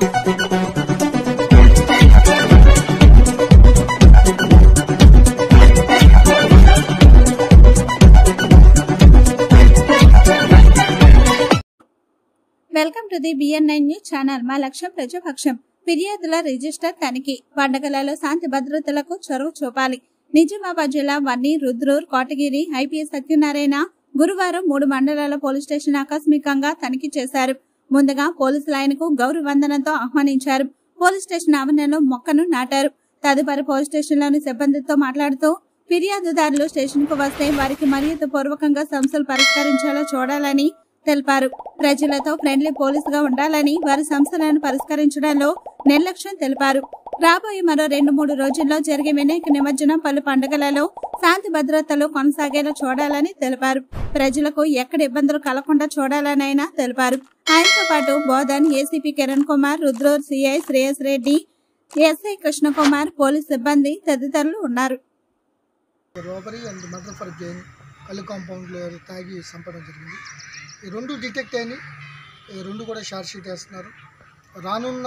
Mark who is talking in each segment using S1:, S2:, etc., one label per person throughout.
S1: welcome to the B N nine news channel మా లక్ష్యం ప్రజాపక్షం ఫిర్యాదుల రిజిస్టర్ తనిఖీ పండగలలో శాంతి భద్రతలకు చొరవ చూపాలి నిజామాబాద్ జిల్లా వన్ని రుద్రూర్ కోటగిరి ఐపీఎస్ సత్యనారాయణ గురువారం మూడు మండలాల పోలీస్ స్టేషన్ ఆకస్మికంగా తనిఖీ చేశారు ముందుగా పోలీసులు ఆయనకు గౌరవ వందనంతో ఆహ్వానించారు పోలీస్ స్టేషన్ ఆవరణలో మొక్కను నాటారు తదుపరి పోలీస్ స్టేషన్లోని సిబ్బందితో మాట్లాడుతూ ఫిర్యాదుదారులు స్టేషన్ కు వస్తే వారికి మర్యాద పూర్వకంగా సమస్యలు పరిష్కరించేలా చూడాలని తెలిపారు ప్రజలతో ఫ్రెండ్లీ పోలీసుగా ఉండాలని వారి సమస్యలను పరిష్కరించడంలో నిర్లక్ష్యం తెలిపారు రాబోయే మరో రెండు మూడు రోజుల్లో జరిగే వినాయక నిమజ్జనం పలు పండుగలలో శాంతి భద్రతలు కొనసాగేలా చూడాలని తెలిపారు ప్రజలకు ఎక్కడ ఇబ్బందులు కలగకుండా చూడాలని ఆయన తెలిపారు ఆయనతో పాటు Bodhan ACP Kiran Kumar Rudrur CI Shreyas Reddy SI Krishnakumar police సిబ్బంది తదితరులు ఉన్నారు
S2: robbery and murder for gain కళ్ళు కాంపౌండ్లో తాగి చంపడం జరిగింది ఈ రెండు డిటెక్ట్ అయినాయి ఈ రెండు కూడా షార్ట్ షీట్ వేస్తున్నారు రానున్న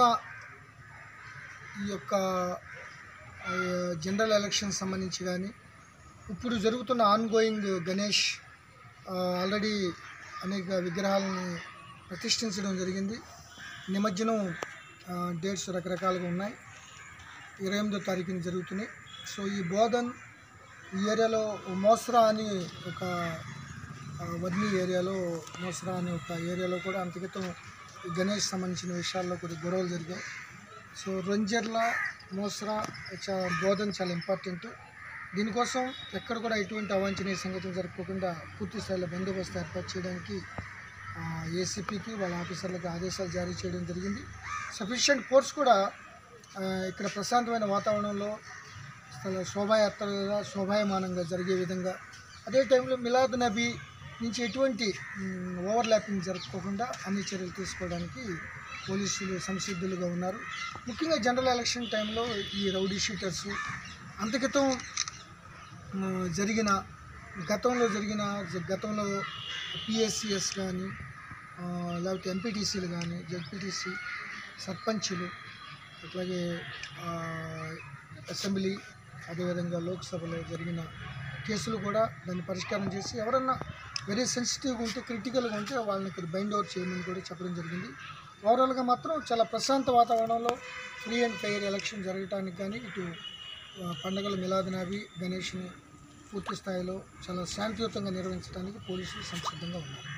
S2: ఈ యొక్క ఆ, జనరల్ ఎలక్షన్ సంబంధించి కానీ ఇప్పుడు జరుగుతున్న ఆన్ గోయింగ్ గణేష్ ఆ, ఆల్రెడీ అనేక విగ్రహాలను ప్రతిష్ఠించడం జరిగింది నిమజ్జనం ఆ, డేట్స్ రకరకాలుగా ఉన్నాయి ఇరవై ఎనిమిదో తారీఖున జరుగుతున్నాయి సో ఈ బోధన్ ఈ ఏరియాలో మోస్రా అని ఒక ఆ, వర్ణి ఏరియాలో మోస్రా అనే ఒక ఏరియాలో కూడా అంతకితం ఈ గణేష్ సంబంధించిన విషయాల్లో కొద్ది గొడవలు జరిగాయి సో రొంజర్ల మోస్రా చా- బోధన్ చాలా ఇంపార్టెంట్ దీనికోసం ఎక్కడ కూడా ఎటువంటి అవాంఛనీయ సంగతులు జరగకుండా పూర్తి స్థాయిలో బందోబస్తు ఏర్పాటు చేయడానికి ఏసీపీకి వాళ్ళ ఆఫీసర్లకు ఆదేశాలు జారీ చేయడం జరిగింది సఫిషియంట్ ఫోర్స్ కూడా ఆ, ఇక్కడ ప్రశాంతమైన వాతావరణంలో చాలా శోభాయాత్రగా శోభాయమానంగా జరిగే విధంగా అదే టైంలో మిలాద్ నబీ నుంచి ఎటువంటి ఓవర్ ల్యాపింగ్ జరగకోకుండా అన్ని చర్యలు తీసుకోవడానికి పోలీసులు సంసిద్ధులుగా ఉన్నారు ముఖ్యంగా జనరల్ ఎలక్షన్ టైంలో ఈ రౌడీ షీటర్స్ అంతకితం ఆ, జరిగిన గతంలో జరిగిన గతంలో పిఎస్సిఎస్ కానీ లేకపోతే ఎంపీటీసీలు కానీ జెడ్పీటీసీ సర్పంచులు అట్లాగే ఆ, అసెంబ్లీ అదేవిధంగా లోక్సభలో జరిగిన కేసులు కూడా దాన్ని పరిష్కారం చేసి ఎవరన్నా వెరీ సెన్సిటివ్గా ఉంటే క్రిటికల్గా ఉంటే వాళ్ళని ఇక్కడ బైండ్ అవుట్ చేయమని కూడా చెప్పడం జరిగింది ఓవరాల్గా మాత్రం చాలా ప్రశాంత వాతావరణంలో ఫ్రీ అండ్ ఫెయిర్ ఎలక్షన్ జరగటానికి కానీ ఇటు ఆ, పండగల మిలాదినావి గణేష్ని పూర్తి స్థాయిలో చాలా శాంతియుతంగా నిర్వహించడానికి పోలీసులు సంసిద్ధంగా ఉన్నారు